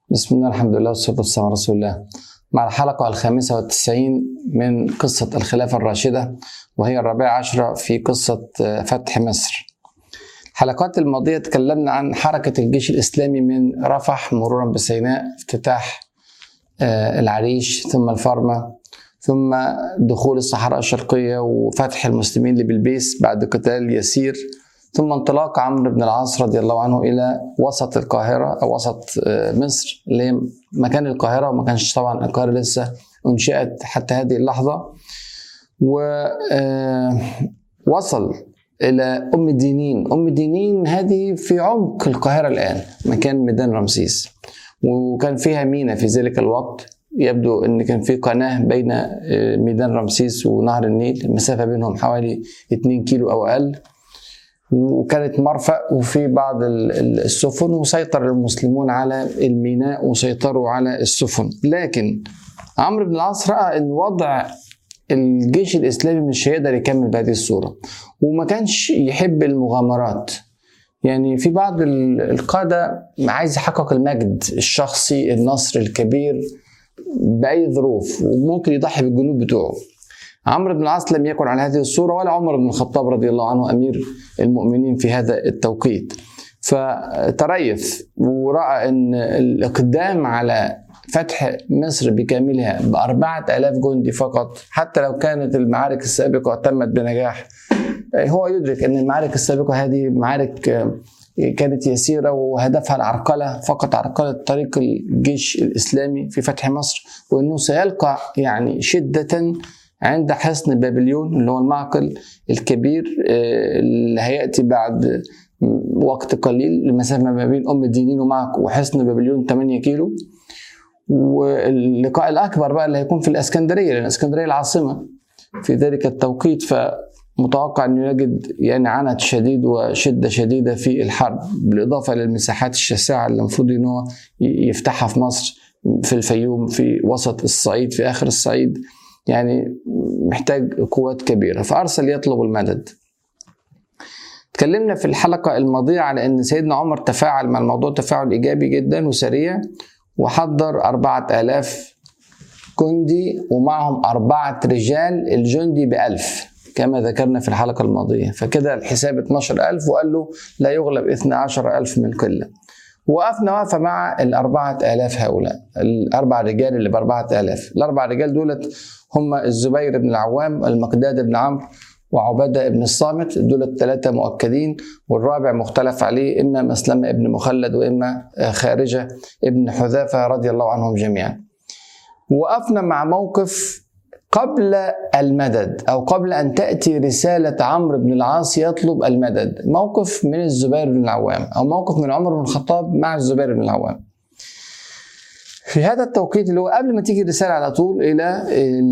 بسم الله الحمد لله والصلاة والسلام على رسول الله مع الحلقة الخامسة والتسعين من قصة الخلافة الراشدة وهي الرابعة عشرة في قصة فتح مصر الحلقات الماضية تكلمنا عن حركة الجيش الإسلامي من رفح مرورا بسيناء افتتاح العريش ثم الفرمة ثم دخول الصحراء الشرقية وفتح المسلمين لبلبيس بعد قتال يسير ثم انطلاق عمرو بن العاص رضي الله عنه الى وسط القاهره او وسط مصر اللي هي مكان القاهره وما كانش طبعا القاهره لسه انشئت حتى هذه اللحظه ووصل الى ام دينين ام دينين هذه في عمق القاهره الان مكان ميدان رمسيس وكان فيها مينا في ذلك الوقت يبدو ان كان في قناه بين ميدان رمسيس ونهر النيل المسافه بينهم حوالي 2 كيلو او اقل وكانت مرفأ وفي بعض السفن وسيطر المسلمون على الميناء وسيطروا على السفن لكن عمرو بن العاص رأى أن وضع الجيش الإسلامي مش هيقدر يكمل بهذه الصورة وما كانش يحب المغامرات يعني في بعض القادة عايز يحقق المجد الشخصي النصر الكبير بأي ظروف وممكن يضحي بالجنود بتوعه عمرو بن العاص لم يكن على هذه الصوره ولا عمر بن الخطاب رضي الله عنه امير المؤمنين في هذا التوقيت فتريث وراى ان الاقدام على فتح مصر بكاملها بأربعة آلاف جندي فقط حتى لو كانت المعارك السابقة تمت بنجاح هو يدرك أن المعارك السابقة هذه معارك كانت يسيرة وهدفها العرقلة فقط عرقلة طريق الجيش الإسلامي في فتح مصر وأنه سيلقى يعني شدة عند حصن بابليون اللي هو المعقل الكبير اللي هياتي بعد وقت قليل المسافه ما بين ام الدينين ومعك وحصن بابليون 8 كيلو واللقاء الاكبر بقى اللي هيكون في الاسكندريه لان الاسكندريه العاصمه في ذلك التوقيت فمتوقع انه يجد يعني عنت شديد وشده شديده في الحرب بالاضافه للمساحات الشاسعه اللي المفروض ان هو يفتحها في مصر في الفيوم في وسط الصعيد في اخر الصعيد يعني محتاج قوات كبيرة فأرسل يطلب المدد تكلمنا في الحلقة الماضية على أن سيدنا عمر تفاعل مع الموضوع تفاعل إيجابي جدا وسريع وحضر أربعة آلاف جندي ومعهم أربعة رجال الجندي بألف كما ذكرنا في الحلقة الماضية فكده الحساب 12 ألف وقال له لا يغلب 12 ألف من قلة وقفنا وقفه مع الأربعة آلاف هؤلاء الأربع رجال اللي بأربعة آلاف الأربع رجال دولت هم الزبير بن العوام المقداد بن عمرو وعبادة بن الصامت دول الثلاثة مؤكدين والرابع مختلف عليه إما مسلمة ابن مخلد وإما خارجة ابن حذافة رضي الله عنهم جميعا وقفنا مع موقف قبل المدد أو قبل أن تأتي رسالة عمرو بن العاص يطلب المدد موقف من الزبير بن العوام أو موقف من عمر بن الخطاب مع الزبير بن العوام في هذا التوقيت اللي هو قبل ما تيجي الرسالة على طول إلى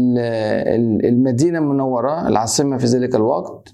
المدينة المنورة العاصمة في ذلك الوقت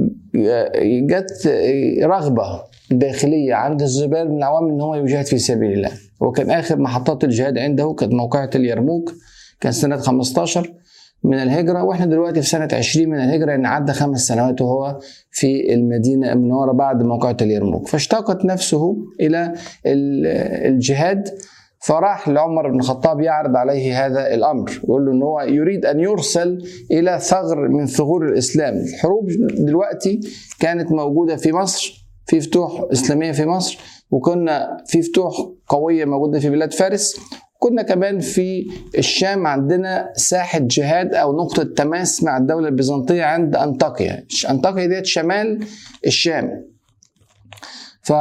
جت رغبة داخلية عند الزبير بن العوام إن هو يجاهد في سبيل الله وكان آخر محطات الجهاد عنده كانت موقعة اليرموك كان سنة 15 من الهجرة واحنا دلوقتي في سنة 20 من الهجرة يعني عدى خمس سنوات وهو في المدينة المنورة بعد موقعة اليرموك فاشتاقت نفسه إلى الجهاد فراح لعمر بن الخطاب يعرض عليه هذا الامر يقول له ان هو يريد ان يرسل الى ثغر من ثغور الاسلام الحروب دلوقتي كانت موجوده في مصر في فتوح اسلاميه في مصر وكنا في فتوح قويه موجوده في بلاد فارس كنا كمان في الشام عندنا ساحة جهاد أو نقطة تماس مع الدولة البيزنطية عند أنطاكيا أنطاكيا ديت شمال الشام ف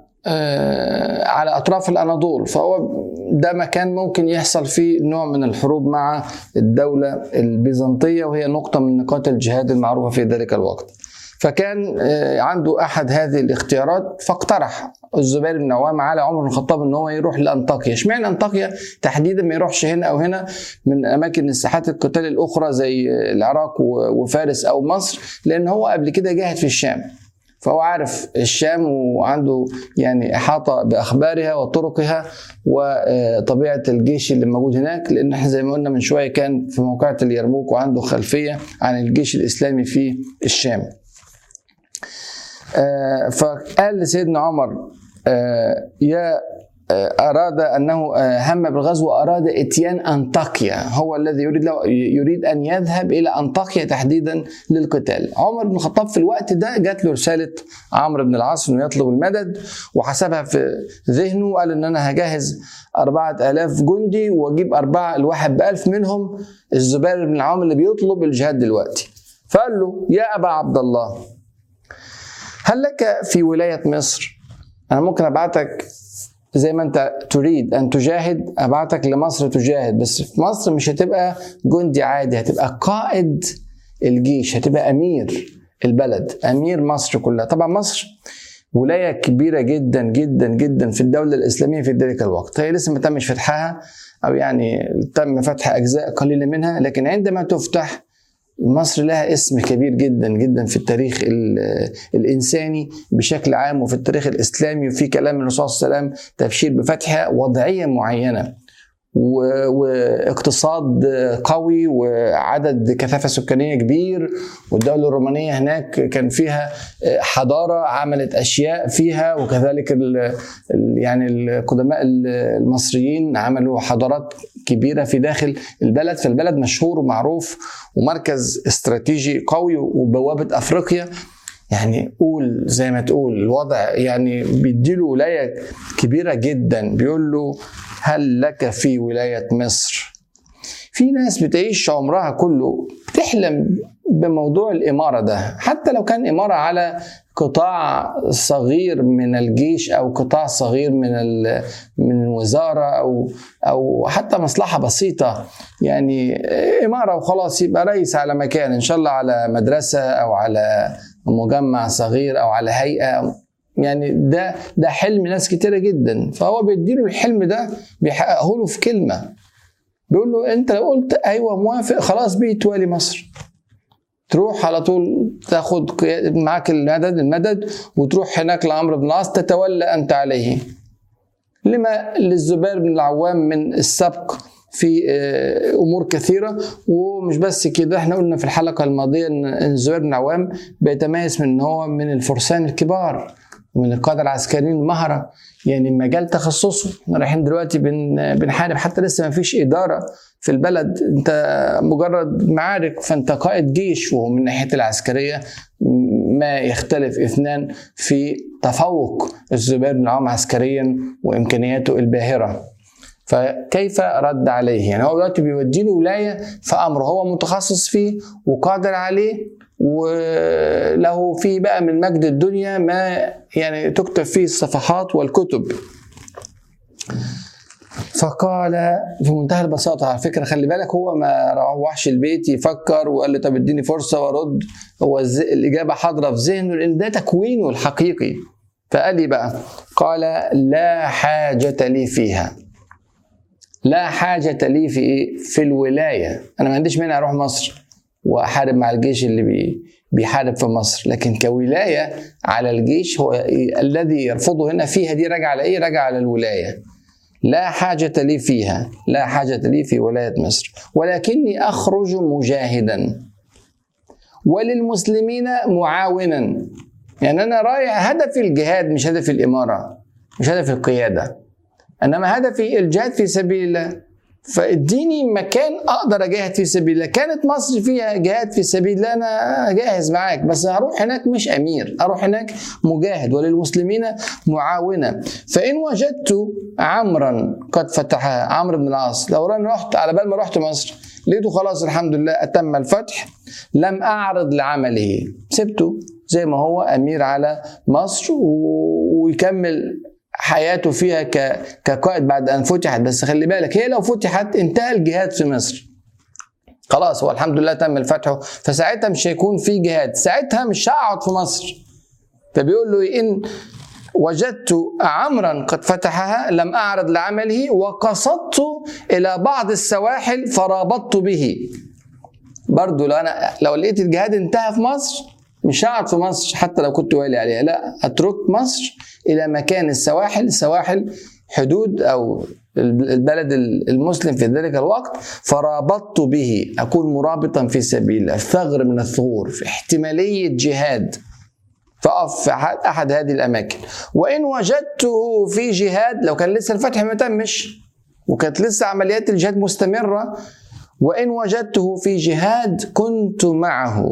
على اطراف الاناضول فهو ده مكان ممكن يحصل فيه نوع من الحروب مع الدوله البيزنطيه وهي نقطه من نقاط الجهاد المعروفه في ذلك الوقت. فكان عنده احد هذه الاختيارات فاقترح الزبير بن عوام على عمر بن الخطاب ان هو يروح لانطاكيا، اشمعنى انطاكيا تحديدا ما يروحش هنا او هنا من اماكن ساحات القتال الاخرى زي العراق وفارس او مصر لان هو قبل كده جاهد في الشام. فهو عارف الشام وعنده يعني احاطه باخبارها وطرقها وطبيعه الجيش اللي موجود هناك لان احنا زي ما قلنا من شويه كان في موقعه اليرموك وعنده خلفيه عن الجيش الاسلامي في الشام. فقال لسيدنا عمر يا أراد أنه هم بالغزو وأراد إتيان أنطاكيا هو الذي يريد له يريد أن يذهب إلى أنطاكيا تحديدا للقتال عمر بن الخطاب في الوقت ده جات له رسالة عمرو بن العاص أنه يطلب المدد وحسبها في ذهنه وقال أن أنا هجهز أربعة آلاف جندي وأجيب أربعة الواحد بألف منهم الزبير بن العوام اللي بيطلب الجهاد دلوقتي فقال له يا أبا عبد الله هل لك في ولاية مصر أنا ممكن أبعتك زي ما انت تريد ان تجاهد ابعتك لمصر تجاهد بس في مصر مش هتبقى جندي عادي هتبقى قائد الجيش هتبقى امير البلد امير مصر كلها طبعا مصر ولايه كبيره جدا جدا جدا في الدوله الاسلاميه في ذلك الوقت هي لسه ما تمش فتحها او يعني تم فتح اجزاء قليله منها لكن عندما تفتح مصر لها اسم كبير جدا جدا في التاريخ الانساني بشكل عام وفي التاريخ الاسلامي وفي كلام الرسول صلى الله عليه وسلم تبشير بفتحها وضعيه معينه واقتصاد قوي وعدد كثافة سكانية كبير والدولة الرومانية هناك كان فيها حضارة عملت أشياء فيها وكذلك ال يعني القدماء المصريين عملوا حضارات كبيرة في داخل البلد فالبلد مشهور ومعروف ومركز استراتيجي قوي وبوابة أفريقيا يعني قول زي ما تقول الوضع يعني بيديله ولاية كبيرة جدا بيقول له هل لك في ولاية مصر في ناس بتعيش عمرها كله بتحلم بموضوع الإمارة ده حتى لو كان إمارة على قطاع صغير من الجيش أو قطاع صغير من من الوزارة أو أو حتى مصلحة بسيطة يعني إمارة وخلاص يبقى رئيس على مكان إن شاء الله على مدرسة أو على مجمع صغير أو على هيئة يعني ده ده حلم ناس كتيرة جدا فهو بيديله الحلم ده بيحققه له في كلمة بيقول له انت لو قلت ايوه موافق خلاص بيت والي مصر تروح على طول تاخد معاك المدد المدد وتروح هناك لعمرو بن العاص تتولى انت عليه لما للزبير بن العوام من السبق في امور كثيره ومش بس كده احنا قلنا في الحلقه الماضيه ان الزبير بن العوام بيتميز من ان هو من الفرسان الكبار ومن القاده العسكريين المهره يعني مجال تخصصه احنا رايحين دلوقتي بن بنحارب حتى لسه ما فيش اداره في البلد انت مجرد معارك فانت قائد جيش وهو من ناحيه العسكريه ما يختلف اثنان في تفوق الزبير بن العوام عسكريا وامكانياته الباهره فكيف رد عليه يعني هو دلوقتي بيودي له ولايه في امر هو متخصص فيه وقادر عليه وله فيه بقى من مجد الدنيا ما يعني تكتب فيه الصفحات والكتب فقال في منتهى البساطة على فكرة خلي بالك هو ما روحش البيت يفكر وقال لي طب اديني فرصة وارد هو الإجابة حاضرة في ذهنه لأن ده تكوينه الحقيقي فقال لي بقى قال لا حاجة لي فيها لا حاجة لي في إيه؟ في الولاية أنا ما عنديش مانع أروح مصر وأحارب مع الجيش اللي بي بيحارب في مصر لكن كولاية على الجيش هو الذي يرفضه هنا فيها دي راجع على إيه؟ راجع على الولاية لا حاجة لي فيها لا حاجة لي في ولاية مصر ولكني أخرج مجاهدا وللمسلمين معاونا يعني أنا رايح هدفي الجهاد مش هدفي الإمارة مش هدفي القيادة إنما هدفي الجهاد في سبيل الله فاديني مكان اقدر اجاهد في سبيل الله كانت مصر فيها جهاد في سبيل الله انا جاهز معاك بس هروح هناك مش امير اروح هناك مجاهد وللمسلمين معاونا فان وجدت عمرا قد فتحها عمرو بن العاص لو انا رحت على بال ما رحت مصر لقيته خلاص الحمد لله اتم الفتح لم اعرض لعمله سبته زي ما هو امير على مصر ويكمل حياته فيها كقائد بعد ان فتحت بس خلي بالك هي لو فتحت انتهى الجهاد في مصر خلاص هو الحمد لله تم الفتح فساعتها مش هيكون في جهاد ساعتها مش هقعد في مصر فبيقول له ان وجدت عمرا قد فتحها لم اعرض لعمله وقصدت الى بعض السواحل فرابطت به برضو لو انا لو لقيت الجهاد انتهى في مصر مش هقعد في مصر حتى لو كنت والي عليها لا اترك مصر الى مكان السواحل السواحل حدود او البلد المسلم في ذلك الوقت فرابطت به اكون مرابطا في سبيل الله ثغر من الثغور في احتماليه جهاد فأقف في أحد هذه الأماكن وإن وجدته في جهاد لو كان لسه الفتح ما تمش وكانت لسه عمليات الجهاد مستمرة وإن وجدته في جهاد كنت معه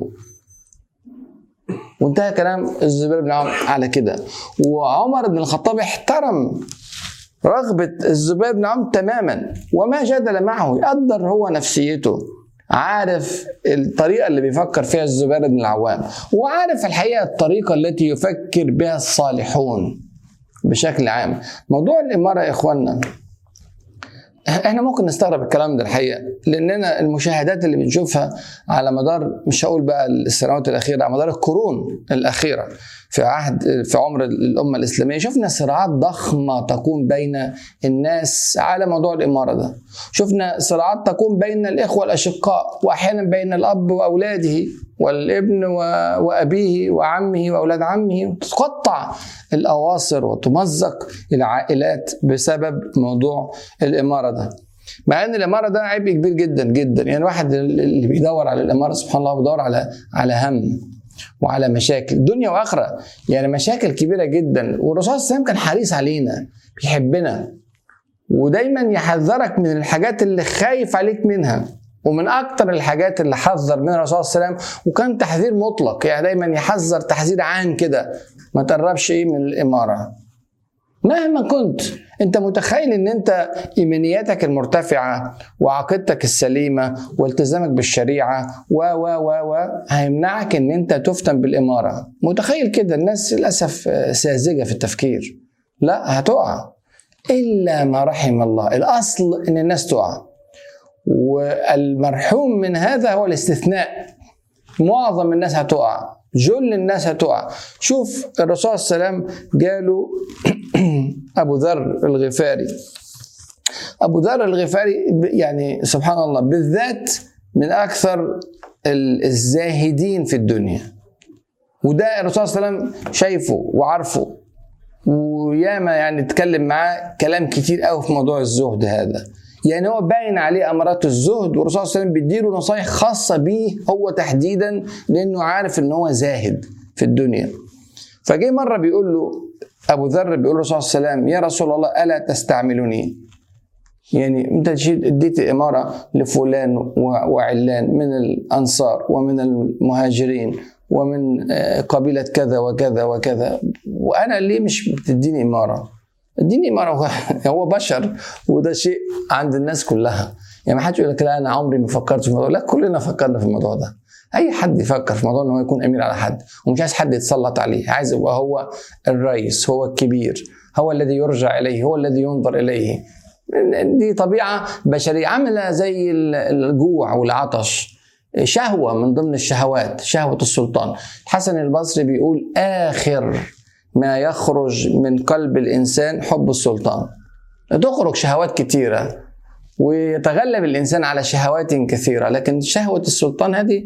وانتهى كلام الزبير بن عمر على كده وعمر بن الخطاب احترم رغبة الزبير بن عمر تماما وما جادل معه يقدر هو نفسيته عارف الطريقة اللي بيفكر فيها الزبير بن العوام وعارف الحقيقة الطريقة التي يفكر بها الصالحون بشكل عام موضوع الإمارة يا إخواننا احنا ممكن نستغرب الكلام ده الحقيقه لاننا المشاهدات اللي بنشوفها على مدار مش هقول بقى السنوات الاخيره على مدار القرون الاخيره في عهد في عمر الامه الاسلاميه شفنا صراعات ضخمه تكون بين الناس على موضوع الاماره ده شفنا صراعات تكون بين الاخوه الاشقاء واحيانا بين الاب واولاده والابن وابيه وعمه واولاد عمه تقطع الاواصر وتمزق العائلات بسبب موضوع الاماره ده مع ان الاماره ده عبء كبير جدا جدا يعني الواحد اللي بيدور على الاماره سبحان الله بيدور على على هم وعلى مشاكل دنيا واخره يعني مشاكل كبيره جدا والرسول صلى الله عليه وسلم كان حريص علينا بيحبنا ودايما يحذرك من الحاجات اللي خايف عليك منها ومن اكتر الحاجات اللي حذر منها الرسول صلى الله عليه وسلم وكان تحذير مطلق يعني دايما يحذر تحذير عام كده ما تقربش ايه من الاماره مهما كنت انت متخيل ان انت ايمانياتك المرتفعه وعقيدتك السليمه والتزامك بالشريعه و و و و هيمنعك ان انت تفتن بالاماره متخيل كده الناس للاسف ساذجه في التفكير لا هتقع الا ما رحم الله الاصل ان الناس تقع والمرحوم من هذا هو الاستثناء معظم الناس هتقع جل الناس هتقع شوف الرسول صلى الله عليه وسلم جاله ابو ذر الغفاري ابو ذر الغفاري يعني سبحان الله بالذات من اكثر الزاهدين في الدنيا وده الرسول صلى الله عليه وسلم شايفه وعارفه وياما يعني اتكلم معاه كلام كتير قوي في موضوع الزهد هذا يعني هو باين عليه امارات الزهد والرسول صلى الله عليه وسلم بيديله نصايح خاصه بيه هو تحديدا لانه عارف ان هو زاهد في الدنيا فجه مره بيقول له ابو ذر بيقول له صلى الله عليه وسلم يا رسول الله الا تستعملني يعني انت اديت اماره لفلان وعلان من الانصار ومن المهاجرين ومن قبيله كذا وكذا وكذا وانا ليه مش بتديني اماره اديني اماره هو بشر وده شيء عند الناس كلها يعني ما حدش يقول لك لا انا عمري ما فكرت في الموضوع لا كلنا فكرنا في الموضوع ده اي حد يفكر في موضوع ان هو يكون امير على حد ومش عايز حد يتسلط عليه عايز يبقى هو الرئيس هو الكبير هو الذي يرجع اليه هو الذي ينظر اليه دي طبيعه بشريه عامله زي الجوع والعطش شهوه من ضمن الشهوات شهوه السلطان الحسن البصري بيقول اخر ما يخرج من قلب الانسان حب السلطان تخرج شهوات كثيره ويتغلب الانسان على شهوات كثيره لكن شهوه السلطان هذه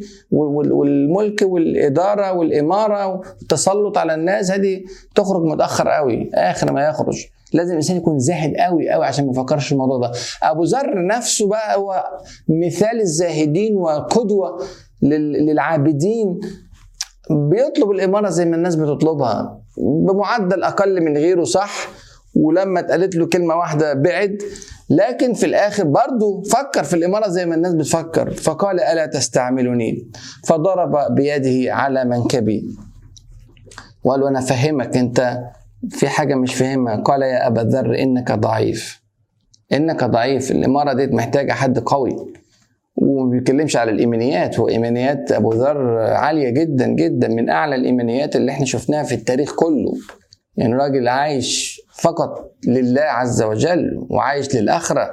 والملك والاداره والاماره والتسلط على الناس هذه تخرج متاخر قوي اخر ما يخرج لازم الانسان يكون زاهد قوي قوي عشان ما يفكرش في الموضوع ده ابو ذر نفسه بقى هو مثال الزاهدين وقدوه للعابدين بيطلب الاماره زي ما الناس بتطلبها بمعدل اقل من غيره صح ولما اتقالت له كلمه واحده بعد لكن في الاخر برضه فكر في الاماره زي ما الناس بتفكر فقال الا تستعملني فضرب بيده على منكبي وقال انا فهمك انت في حاجه مش فاهمها قال يا ابا ذر انك ضعيف انك ضعيف الاماره دي محتاجه حد قوي وما بيتكلمش على الايمانيات هو ايمانيات ابو ذر عاليه جدا جدا من اعلى الايمانيات اللي احنا شفناها في التاريخ كله يعني راجل عايش فقط لله عز وجل وعايش للاخره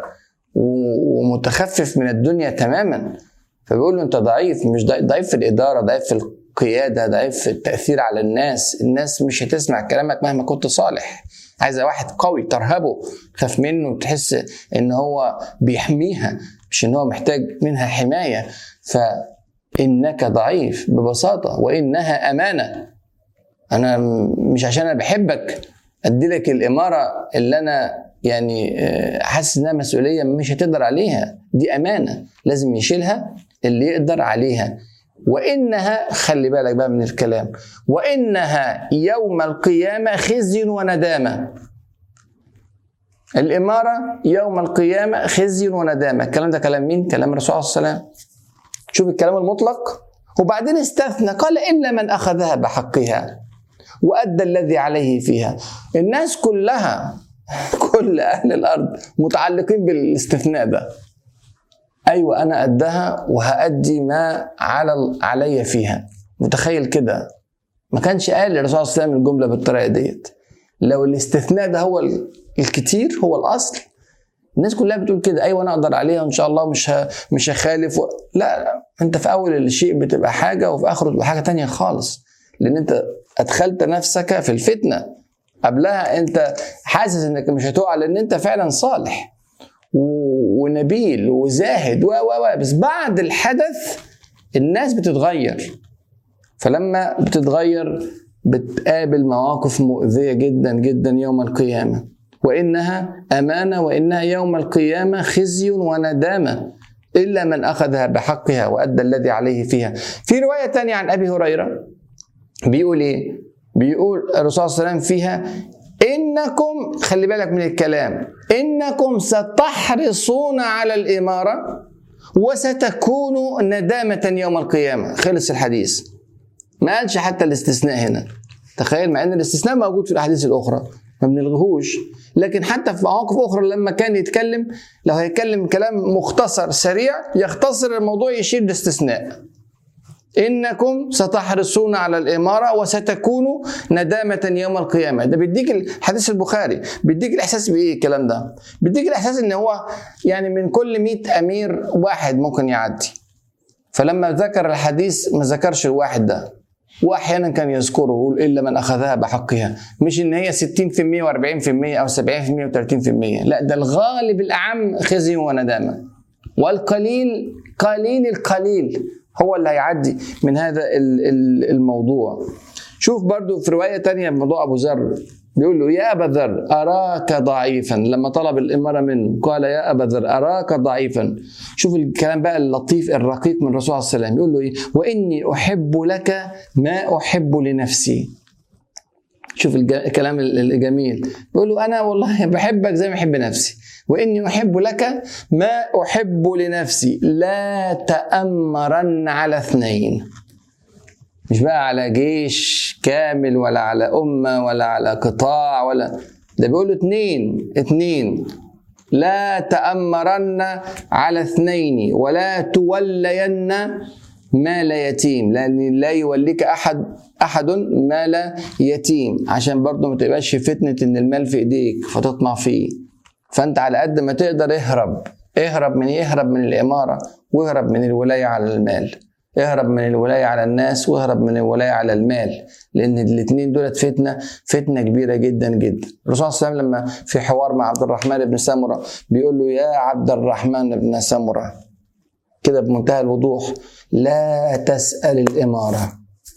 ومتخفف من الدنيا تماما فبيقول له انت ضعيف مش ضعيف في الاداره ضعيف في القياده ضعيف في التاثير على الناس الناس مش هتسمع كلامك مهما كنت صالح عايزه واحد قوي ترهبه تخاف منه وتحس ان هو بيحميها مش ان هو محتاج منها حمايه فانك ضعيف ببساطه وانها امانه انا مش عشان انا بحبك ادي لك الاماره اللي انا يعني حاسس انها مسؤوليه مش هتقدر عليها دي امانه لازم يشيلها اللي يقدر عليها وانها خلي بالك بقى من الكلام وانها يوم القيامه خزي وندامه الاماره يوم القيامه خزي وندامه الكلام ده كلام مين كلام الرسول صلى الله عليه وسلم شوف الكلام المطلق وبعدين استثنى قال الا من اخذها بحقها وادى الذي عليه فيها الناس كلها كل اهل الارض متعلقين بالاستثناء ده ايوه انا قدها وهادي ما على علي فيها متخيل كده ما كانش قال الرسول صلى الله عليه وسلم الجمله بالطريقه ديت لو الاستثناء ده هو الكتير هو الاصل الناس كلها بتقول كده ايوه انا اقدر عليها ان شاء الله مش ه... مش هخالف و... لا لا انت في اول الشيء بتبقى حاجه وفي اخره بتبقى حاجه تانية خالص لان انت ادخلت نفسك في الفتنه قبلها انت حاسس انك مش هتقع لان انت فعلا صالح ونبيل وزاهد و و بس بعد الحدث الناس بتتغير فلما بتتغير بتقابل مواقف مؤذيه جدا جدا يوم القيامه وانها امانه وانها يوم القيامه خزي وندامه الا من اخذها بحقها وادى الذي عليه فيها. في روايه ثانيه عن ابي هريره بيقول ايه؟ بيقول الرسول صلى الله عليه وسلم فيها انكم خلي بالك من الكلام انكم ستحرصون على الاماره وستكون ندامه يوم القيامه خلص الحديث ما قالش حتى الاستثناء هنا تخيل مع ان الاستثناء موجود في الاحاديث الاخرى ما بنلغوش لكن حتى في مواقف اخرى لما كان يتكلم لو هيتكلم كلام مختصر سريع يختصر الموضوع يشير لاستثناء انكم ستحرصون على الاماره وستكونوا ندامه يوم القيامه ده بيديك حديث البخاري بيديك الاحساس بايه الكلام ده بيديك الاحساس ان هو يعني من كل 100 امير واحد ممكن يعدي فلما ذكر الحديث ما ذكرش الواحد ده واحيانا كان يذكره يقول الا من اخذها بحقها مش ان هي 60% و40% او 70% و30% لا ده الغالب الاعم خزي وندامه والقليل قليل القليل هو اللي هيعدي من هذا الموضوع شوف برضو في رواية تانية موضوع أبو ذر بيقول له يا أبا ذر أراك ضعيفا لما طلب الإمارة منه قال يا أبا ذر أراك ضعيفا شوف الكلام بقى اللطيف الرقيق من الرسول صلى الله عليه وسلم يقول له إيه وإني أحب لك ما أحب لنفسي شوف الكلام الجميل بيقول له أنا والله بحبك زي ما بحب نفسي وإني أحب لك ما أحب لنفسي لا تأمرن على اثنين مش بقى على جيش كامل ولا على أمة ولا على قطاع ولا ده بيقول له اتنين اتنين لا تأمرن على اثنين ولا تولين مال يتيم لأن لا يوليك أحد أحد مال يتيم عشان برضه ما تبقاش فتنة إن المال في إيديك فتطمع فيه فانت على قد ما تقدر اهرب اهرب من اهرب من الاماره واهرب من الولايه على المال اهرب من الولاية على الناس واهرب من الولاية على المال لأن الاثنين دولت فتنة فتنة كبيرة جدا جدا الرسول صلى الله عليه وسلم لما في حوار مع عبد الرحمن بن سمرة بيقول له يا عبد الرحمن بن سمرة كده بمنتهى الوضوح لا تسأل الإمارة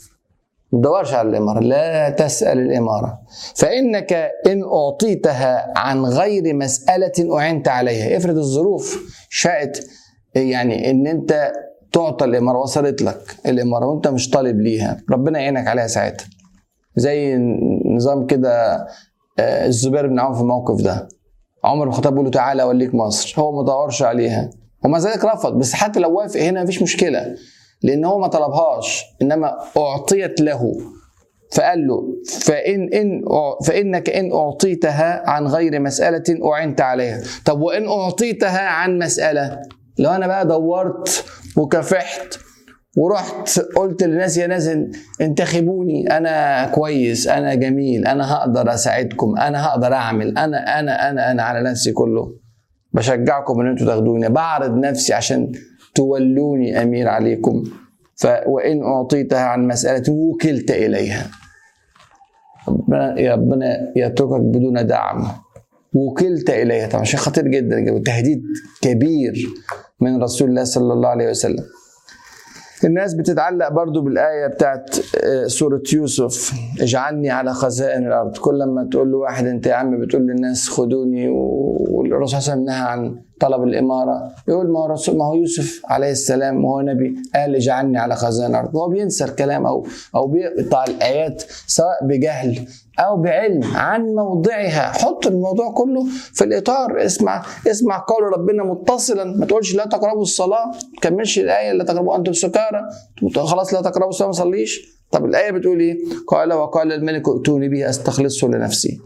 ما تدورش على الإمارة لا تسأل الإمارة فإنك إن أعطيتها عن غير مسألة أعنت عليها افرض الظروف شاءت يعني إن أنت تعطى الإمارة وصلت لك الإمارة وأنت مش طالب ليها ربنا يعينك عليها ساعتها زي نظام كده الزبير بن عوف في الموقف ده عمر بن الخطاب بيقول له تعالى اوليك مصر هو ما دورش عليها ومع ذلك رفض بس حتى لو وافق هنا مفيش مشكله لان هو ما طلبهاش انما اعطيت له فقال له فإن إن فإنك إن أعطيتها عن غير مسألة أعنت عليها طب وإن أعطيتها عن مسألة لو أنا بقى دورت وكافحت ورحت قلت للناس يا ناس انتخبوني انا كويس انا جميل انا هقدر اساعدكم انا هقدر اعمل انا انا انا انا على نفسي كله بشجعكم ان انتوا تاخدوني بعرض نفسي عشان تولوني امير عليكم ف وان اعطيتها عن مساله وكلت اليها ربنا يا ربنا يتركك بدون دعم وكلت اليها طبعا شيء خطير جدا تهديد كبير من رسول الله صلى الله عليه وسلم الناس بتتعلق برضو بالآية بتاعت سورة يوسف اجعلني على خزائن الأرض كل ما تقول له واحد أنت يا عم بتقول للناس خدوني والرسول صلى الله عليه وسلم نهى عن طلب الاماره يقول ما هو رسول ما هو يوسف عليه السلام وهو نبي قال اجعلني على خزائن الارض هو بينسى الكلام او او بيقطع الايات سواء بجهل او بعلم عن موضعها حط الموضوع كله في الاطار اسمع اسمع قول ربنا متصلا ما تقولش لا تقربوا الصلاه ما تكملش الايه لا تقربوا انتم سكارى خلاص لا تقربوا الصلاه ما صليش طب الايه بتقول ايه قال وقال الملك ائتوني به استخلصه لنفسي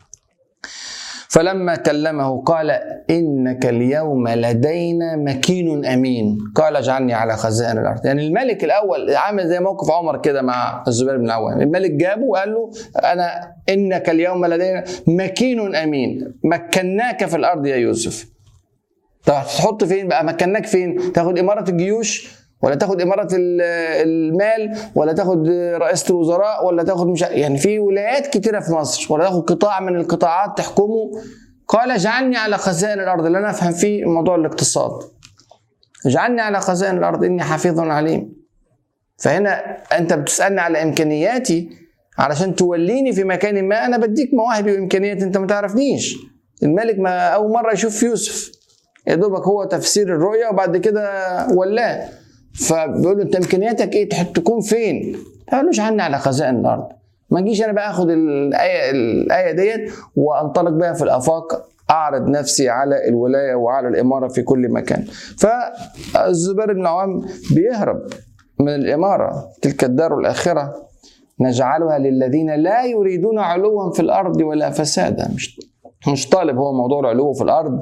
فلما كلمه قال إنك اليوم لدينا مكين أمين قال اجعلني على خزائن الأرض يعني الملك الأول عامل زي موقف عمر كده مع الزبير بن العوام الملك جابه وقال له أنا إنك اليوم لدينا مكين أمين مكناك في الأرض يا يوسف طب هتحط فين بقى مكناك فين تاخد إمارة الجيوش ولا تاخد إمارة المال ولا تاخد رئاسة الوزراء ولا تاخد مش يعني في ولايات كتيرة في مصر ولا تاخد قطاع من القطاعات تحكمه قال اجعلني على خزائن الأرض اللي أنا أفهم فيه موضوع الاقتصاد اجعلني على خزائن الأرض إني حفيظ عليم فهنا أنت بتسألني على إمكانياتي علشان توليني في مكان ما أنا بديك مواهبي وإمكانياتي أنت ما تعرفنيش الملك ما أول مرة يشوف يوسف يا دوبك هو تفسير الرؤيا وبعد كده ولاه فبيقول له انت امكانياتك ايه تكون فين؟ قال له عني على خزائن الارض ما اجيش انا بقى اخد الايه الايه ديت وانطلق بها في الافاق اعرض نفسي على الولايه وعلى الاماره في كل مكان فالزبير بن العوام بيهرب من الاماره تلك الدار الاخره نجعلها للذين لا يريدون علوا في الارض ولا فسادا مش مش طالب هو موضوع العلو في الارض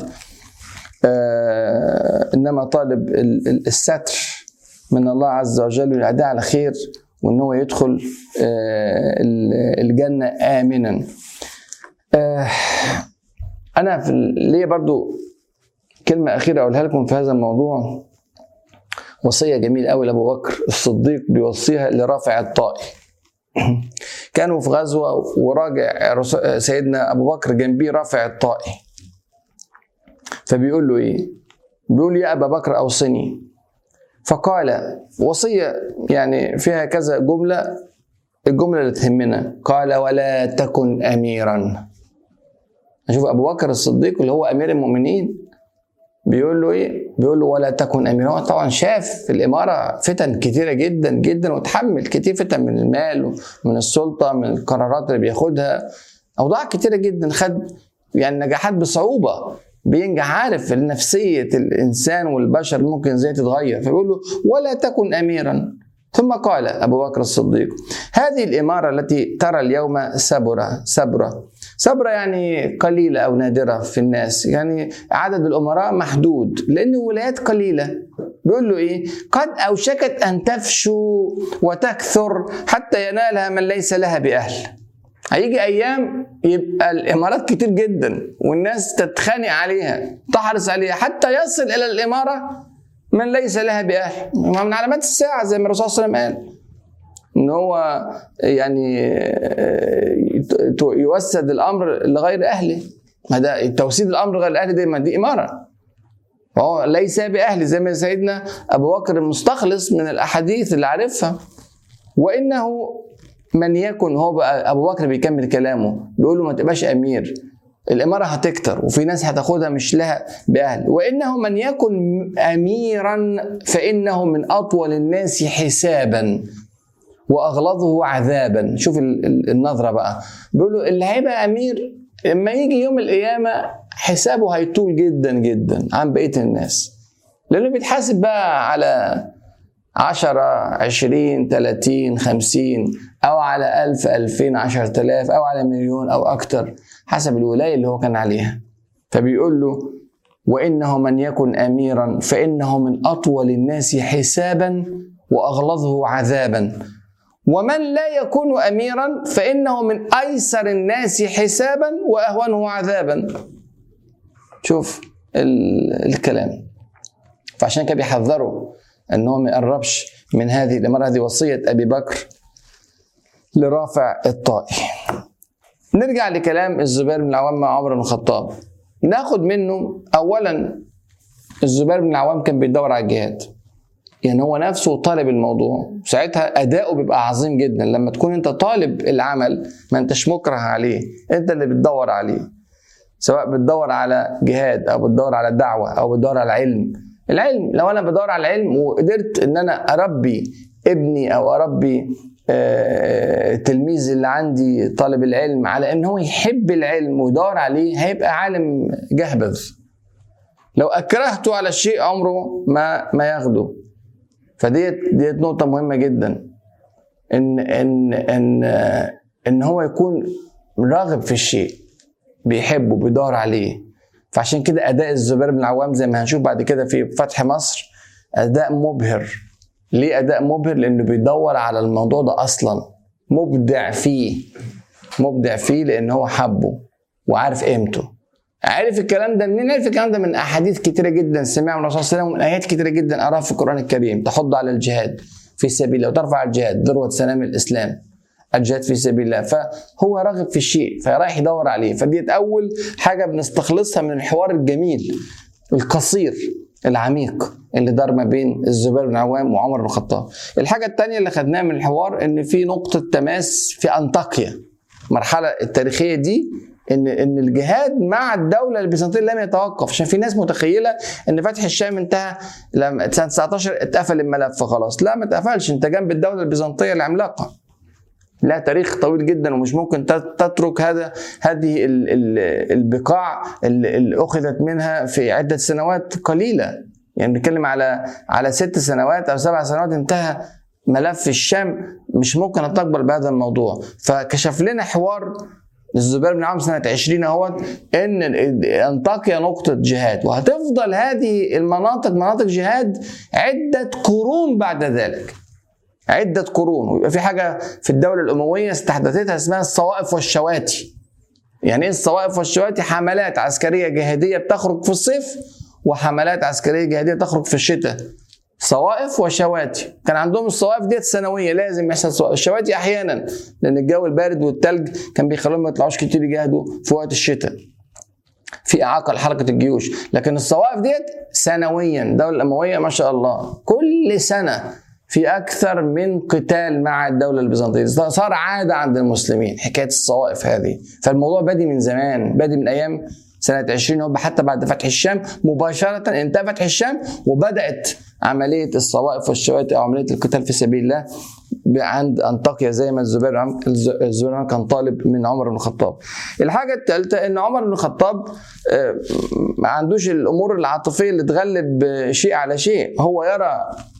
آه انما طالب الستر من الله عز وجل والأداء على خير وان هو يدخل آه، الجنه امنا آه، انا في ليا برضو كلمه اخيره اقولها لكم في هذا الموضوع وصيه جميله قوي لابو بكر الصديق بيوصيها لرافع الطائي كانوا في غزوه وراجع سيدنا ابو بكر جنبيه رافع الطائي فبيقول له ايه بيقول يا ابا بكر اوصني فقال وصية يعني فيها كذا جملة الجملة اللي تهمنا قال ولا تكن أميرا أشوف أبو بكر الصديق اللي هو أمير المؤمنين بيقول له إيه؟ بيقول له ولا تكن أميرا هو طبعا شاف في الإمارة فتن كتيرة جدا جدا وتحمل كتير فتن من المال ومن السلطة من القرارات اللي بياخدها أوضاع كتيرة جدا خد يعني نجاحات بصعوبة بينجح عارف نفسية الإنسان والبشر ممكن ازاي تتغير فبيقول له ولا تكن أميرا ثم قال أبو بكر الصديق هذه الإمارة التي ترى اليوم سبرة سبرة سبرة يعني قليلة أو نادرة في الناس يعني عدد الأمراء محدود لأن ولايات قليلة بيقول له إيه قد أوشكت أن تفشو وتكثر حتى ينالها من ليس لها بأهل هيجي ايام يبقى الامارات كتير جدا والناس تتخانق عليها تحرص عليها حتى يصل الى الاماره من ليس لها باهل من علامات الساعه زي ما الرسول صلى الله عليه وسلم قال ان هو يعني يوسد الامر لغير اهله ما ده توسيد الامر غير اهله دي ما دي اماره فهو ليس باهل زي ما سيدنا ابو بكر المستخلص من الاحاديث اللي عارفها وانه من يكن هو بقى ابو بكر بيكمل كلامه بيقول له ما تبقاش امير الاماره هتكتر وفي ناس هتاخدها مش لها باهل وانه من يكن اميرا فانه من اطول الناس حسابا واغلظه عذابا شوف النظره بقى بيقولوا اللي هيبقى امير لما يجي يوم القيامه حسابه هيطول جدا جدا عن بقيه الناس لانه بيتحاسب بقى على عشرة عشرين تلاتين خمسين أو على ألف ألفين عشر تلاف أو على مليون أو أكتر حسب الولاية اللي هو كان عليها فبيقول له وإنه من يكن أميرا فإنه من أطول الناس حسابا وأغلظه عذابا ومن لا يكون أميرا فإنه من أيسر الناس حسابا وأهونه عذابا شوف الكلام فعشان كده بيحذروا ان هو ما يقربش من هذه الاماره هذه وصيه ابي بكر لرافع الطائي نرجع لكلام الزبير بن العوام مع عمر بن الخطاب ناخد منه اولا الزبير بن العوام كان بيدور على الجهاد يعني هو نفسه طالب الموضوع ساعتها اداؤه بيبقى عظيم جدا لما تكون انت طالب العمل ما انتش مكره عليه انت اللي بتدور عليه سواء بتدور على جهاد او بتدور على دعوه او بتدور على علم العلم لو انا بدور على العلم وقدرت ان انا اربي ابني او اربي التلميذ اللي عندي طالب العلم على ان هو يحب العلم ويدور عليه هيبقى عالم جهبذ لو اكرهته على الشيء عمره ما ما ياخده فديت ديت نقطة مهمة جدا ان ان ان ان هو يكون راغب في الشيء بيحبه بيدور عليه فعشان كده اداء الزبير بن العوام زي ما هنشوف بعد كده في فتح مصر اداء مبهر ليه اداء مبهر لانه بيدور على الموضوع ده اصلا مبدع فيه مبدع فيه لان هو حبه وعارف قيمته عارف الكلام ده منين عارف الكلام ده من احاديث كتيره جدا سمعها من الرسول صلى الله عليه وسلم ومن ايات كتيره جدا قراها في القران الكريم تحض على الجهاد في سبيل الله وترفع الجهاد ذروه سلام الاسلام الجهاد في سبيل الله فهو راغب في الشيء فرايح يدور عليه فديت اول حاجه بنستخلصها من الحوار الجميل القصير العميق اللي دار ما بين الزبير بن عوام وعمر بن الخطاب. الحاجه الثانيه اللي خدناها من الحوار ان في نقطه تماس في انطاكيا. المرحله التاريخيه دي ان ان الجهاد مع الدوله البيزنطيه لم يتوقف عشان في ناس متخيله ان فتح الشام انتهى لما سنه 19 اتقفل الملف خلاص لا ما اتقفلش انت جنب الدوله البيزنطيه العملاقه لها تاريخ طويل جدا ومش ممكن تترك هذا هذه البقاع اللي اخذت منها في عده سنوات قليله يعني بنتكلم على على ست سنوات او سبع سنوات انتهى ملف الشام مش ممكن ان تقبل بهذا الموضوع فكشف لنا حوار الزبير بن عوام سنة 20 اهوت ان انطاكيا نقطة جهاد وهتفضل هذه المناطق مناطق جهاد عدة قرون بعد ذلك عدة قرون ويبقى في حاجة في الدولة الأموية استحدثتها اسمها الصوائف والشواتي يعني ايه الصوائف والشواتي حملات عسكرية جهادية بتخرج في الصيف وحملات عسكرية جهادية تخرج في الشتاء صوائف وشواتي كان عندهم الصوائف ديت سنويه لازم يحصل صوائف الشواتي احيانا لان الجو البارد والتلج كان بيخليهم ما يطلعوش كتير يجاهدوا في وقت الشتاء في اعاقه لحركه الجيوش لكن الصوائف ديت سنويا الدوله الامويه ما شاء الله كل سنه في اكثر من قتال مع الدوله البيزنطيه صار عاده عند المسلمين حكايه الصوائف هذه فالموضوع بادي من زمان بادي من ايام سنة 20 هو حتى بعد فتح الشام مباشرة انتهى فتح الشام وبدأت عملية الصوائف والشواتي أو عملية القتال في سبيل الله عند أنطاكيا زي ما الزبير الزبير كان طالب من عمر بن الخطاب. الحاجة الثالثة إن عمر بن الخطاب ما عندوش الأمور العاطفية اللي تغلب شيء على شيء، هو يرى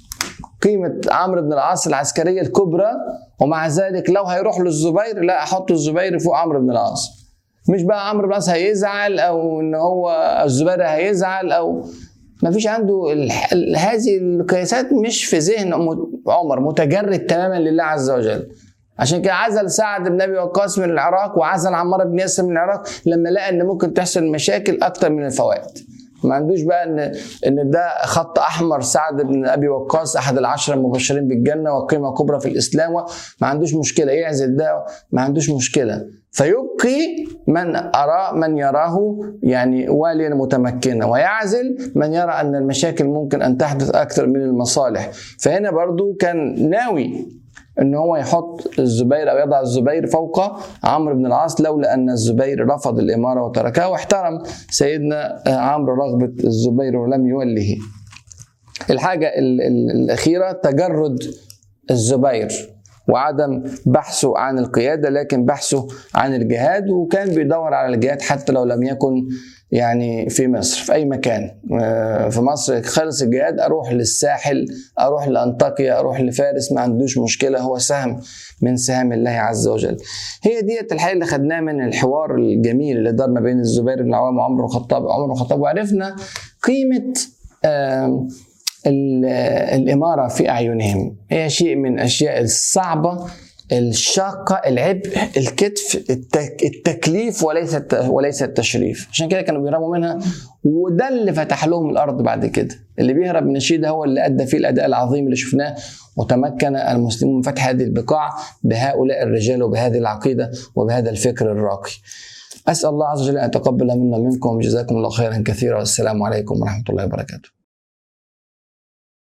قيمة عمرو بن العاص العسكرية الكبرى ومع ذلك لو هيروح للزبير لا أحط الزبير فوق عمرو بن العاص. مش بقى عمرو بن العاص هيزعل او ان هو الزبير هيزعل او ما فيش عنده هذه القياسات مش في ذهن عمر متجرد تماما لله عز وجل عشان كده عزل سعد بن ابي وقاص من العراق وعزل عمار بن ياسر من العراق لما لقى ان ممكن تحصل مشاكل اكتر من الفوائد ما عندوش بقى ان ان ده خط احمر سعد بن ابي وقاص احد العشره المبشرين بالجنه وقيمه كبرى في الاسلام ما عندوش مشكله يعزل ده ما عندوش مشكله فيبقي من أرى من يراه يعني واليا متمكنا ويعزل من يرى أن المشاكل ممكن أن تحدث أكثر من المصالح فهنا برضو كان ناوي ان هو يحط الزبير او يضع الزبير فوق عمرو بن العاص لولا ان الزبير رفض الاماره وتركها واحترم سيدنا عمرو رغبه الزبير ولم يوله. الحاجه الاخيره تجرد الزبير وعدم بحثه عن القياده لكن بحثه عن الجهاد وكان بيدور على الجهاد حتى لو لم يكن يعني في مصر في اي مكان في مصر خلص الجهاد اروح للساحل اروح لانطاكيا اروح لفارس ما عندوش مشكله هو سهم من سهام الله عز وجل هي ديت الحقيقه اللي خدناها من الحوار الجميل اللي دار ما بين الزبير بن العوام وعمر بن الخطاب عمر بن الخطاب وعرفنا قيمه الإمارة في أعينهم هي شيء من الأشياء الصعبة الشاقة العبء الكتف التكليف وليس وليس التشريف عشان كده كانوا بيهربوا منها وده اللي فتح لهم الأرض بعد كده اللي بيهرب من الشيء ده هو اللي أدى فيه الأداء العظيم اللي شفناه وتمكن المسلمون من فتح هذه البقاع بهؤلاء الرجال وبهذه العقيدة وبهذا الفكر الراقي أسأل الله عز وجل أن يتقبل منا منكم جزاكم الله خيرا كثيرا والسلام عليكم ورحمة الله وبركاته